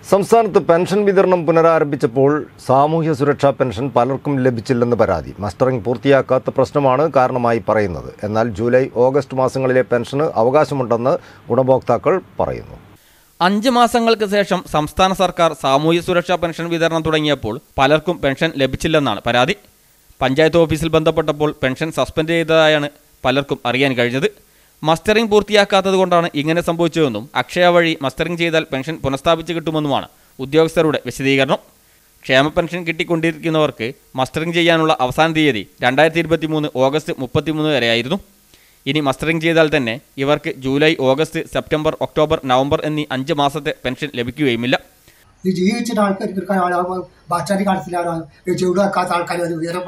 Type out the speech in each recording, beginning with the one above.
സംസ്ഥാനത്ത് പെൻഷൻ വിതരണം പുനരാരംഭിച്ചപ്പോൾ സാമൂഹ്യ സുരക്ഷാ പെൻഷൻ പലർക്കും ലഭിച്ചില്ലെന്ന് പരാതി മസ്റ്ററിംഗ് പൂർത്തിയാക്കാത്ത പ്രശ്നമാണ് കാരണമായി പറയുന്നത് എന്നാൽ ജൂലൈ ഓഗസ്റ്റ് മാസങ്ങളിലെ പെൻഷന് അവകാശമുണ്ടെന്ന് ഗുണഭോക്താക്കൾ പറയുന്നു അഞ്ച് മാസങ്ങൾക്ക് ശേഷം സംസ്ഥാന സർക്കാർ സാമൂഹ്യ സുരക്ഷാ പെൻഷൻ വിതരണം തുടങ്ങിയപ്പോൾ പലർക്കും പെൻഷൻ ലഭിച്ചില്ലെന്നാണ് പരാതി പഞ്ചായത്ത് ഓഫീസിൽ ബന്ധപ്പെട്ടപ്പോൾ പെൻഷൻ സസ്പെൻഡ് ചെയ്തതായാണ് പലർക്കും അറിയാൻ കഴിഞ്ഞത് മസ്റ്ററിംഗ് പൂർത്തിയാക്കാത്തത് കൊണ്ടാണ് ഇങ്ങനെ സംഭവിച്ചതെന്നും അക്ഷയ വഴി മസ്റ്ററിംഗ് ചെയ്താൽ പെൻഷൻ പുനഃസ്ഥാപിച്ച് കിട്ടുമെന്നുമാണ് ഉദ്യോഗസ്ഥരുടെ വിശദീകരണം ക്ഷേമ പെൻഷൻ കിട്ടിക്കൊണ്ടിരിക്കുന്നവർക്ക് മസ്റ്ററിംഗ് ചെയ്യാനുള്ള അവസാന തീയതി രണ്ടായിരത്തി ഇരുപത്തി മൂന്ന് ഓഗസ്റ്റ് മുപ്പത്തിമൂന്ന് വരെയായിരുന്നു ഇനി മസ്റ്ററിംഗ് ചെയ്താൽ തന്നെ ഇവർക്ക് July August September October November എന്നീ അഞ്ച് മാസത്തെ പെൻഷൻ ലഭിക്കുകയുമില്ല ഈ ജീവിച്ചിട്ട് ആൾക്കാർക്ക് ബാച്ചാരി കാലത്തിലാണ് ചെവിട് വെക്കാത്ത ആൾക്കാർ ഒരു ഉയരം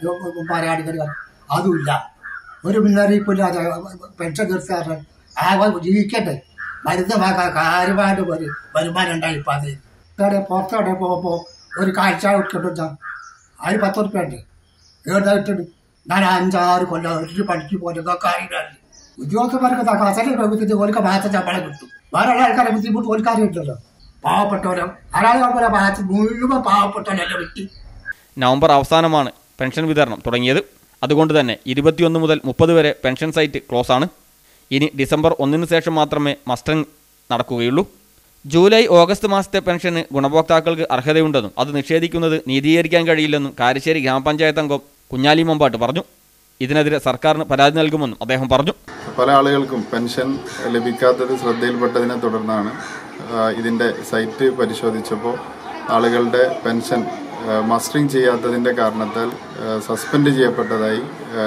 പറയാടികൾ അതുമില്ല ഒരു മുന്നറിയിപ്പില്ലാതെ പെൻഷൻ തീർച്ചയായിട്ടും ആ ജീവിക്കട്ടെ മരുന്ന് വാങ്ങാൻ കാര്യമായിട്ട് ഒരു വരുമാനം ഉണ്ടായി ഇപ്പം അത് ഇവിടെ പുറത്തോടെ പോകുമ്പോൾ ഒരു കാഴ്ച ഇട്ടിട്ട് അതിന് പത്ത് ഉറുപ്പ്യ ഉണ്ട് ഏതായിട്ടുണ്ട് ഞാൻ അഞ്ചാറ് കൊല്ലം ഒരു പണിക്ക് പോലൊക്കെ അറിയില്ല ഉദ്യോഗസ്ഥന്മാർക്ക് കസലിൽ പ്രഭുത്തിന്റെ ഓർക്ക് ഭാഗത്ത് ശമ്പളം കിട്ടും വേറെ ആൾക്കാരെ ബുദ്ധിമുട്ട് ഓർക്കാറിയില്ലല്ലോ പാവപ്പെട്ടവരോ ആരാളുകളെ ഭാഗത്ത് മുഴുവൻ പാവപ്പെട്ടവരല്ലേ വെട്ടി നവംബർ അവസാനമാണ് പെൻഷൻ വിതരണം തുടങ്ങിയത് അതുകൊണ്ട് തന്നെ ഇരുപത്തിയൊന്ന് മുതൽ മുപ്പത് വരെ പെൻഷൻ സൈറ്റ് ക്ലോസ് ആണ് ഇനി ഡിസംബർ ഒന്നിന് ശേഷം മാത്രമേ മസ്റ്ററിംഗ് നടക്കുകയുള്ളൂ ജൂലൈ ഓഗസ്റ്റ് മാസത്തെ പെൻഷന് ഗുണഭോക്താക്കൾക്ക് അർഹതയുണ്ടെന്നും അത് നിഷേധിക്കുന്നത് നീതീകരിക്കാൻ കഴിയില്ലെന്നും കാരശ്ശേരി ഗ്രാമപഞ്ചായത്ത് അംഗം കുഞ്ഞാലി മമ്പാട്ട് പറഞ്ഞു ഇതിനെതിരെ സർക്കാരിന് പരാതി നൽകുമെന്നും അദ്ദേഹം പറഞ്ഞു പല ആളുകൾക്കും പെൻഷൻ ലഭിക്കാത്തത് ശ്രദ്ധയിൽപ്പെട്ടതിനെ തുടർന്നാണ് ആ, ഇതിൻ്റെ സൈറ്റ് പരിശോധിച്ചപ്പോൾ ആളുകളുടെ പെൻഷൻ മസ്റ്ററിംഗ് ചെയ്യാത്തതിൻ്റെ കാരണത്താൽ ആ, സസ്പെൻഡ് ചെയ്യപ്പെട്ടതായി ആ,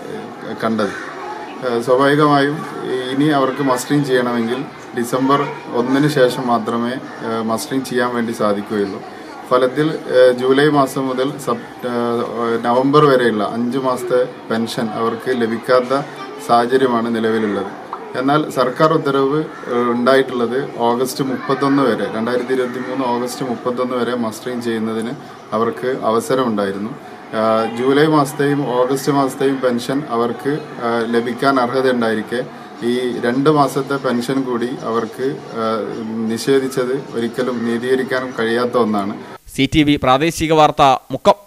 കണ്ടത് ആ, സ്വാഭാവികമായും ഇനി അവർക്ക് മസ്റ്ററിംഗ് ചെയ്യണമെങ്കിൽ ഡിസംബർ ഒന്നിന് ശേഷം മാത്രമേ ആ, മസ്റ്ററിംഗ് ചെയ്യാൻ വേണ്ടി സാധിക്കുകയുള്ളൂ ഫലത്തിൽ ഏഹ്, ജൂലൈ മാസം മുതൽ സപ് ഏഹ്, നവംബർ വരെയുള്ള അഞ്ച് മാസത്തെ പെൻഷൻ അവർക്ക് ലഭിക്കാത്ത സാഹചര്യമാണ് നിലവിലുള്ളത് എന്നാൽ സർക്കാർ ഉത്തരവ് ഏഹ്, ഉണ്ടായിട്ടുള്ളത് ഓഗസ്റ്റ് മുപ്പത്തൊന്ന് വരെ രണ്ടായിരത്തി ഇരുപത്തി മൂന്ന് ഓഗസ്റ്റ് മുപ്പത്തൊന്ന് വരെ മസ്റ്ററിംഗ് ചെയ്യുന്നതിന് അവർക്ക് അവസരമുണ്ടായിരുന്നു ആഹ്, ജൂലൈ മാസത്തെയും ഓഗസ്റ്റ് മാസത്തെയും പെൻഷൻ അവർക്ക് ആഹ്, ലഭിക്കാൻ അർഹതയുണ്ടായിരിക്കെ ഈ രണ്ട് മാസത്തെ പെൻഷൻ കൂടി അവർക്ക് ആഹ്, നിഷേധിച്ചത് ഒരിക്കലും നീതീകരിക്കാനും കഴിയാത്ത ഒന്നാണ് സി ടി വി പ്രാദേശിക വാർത്ത മുക്കം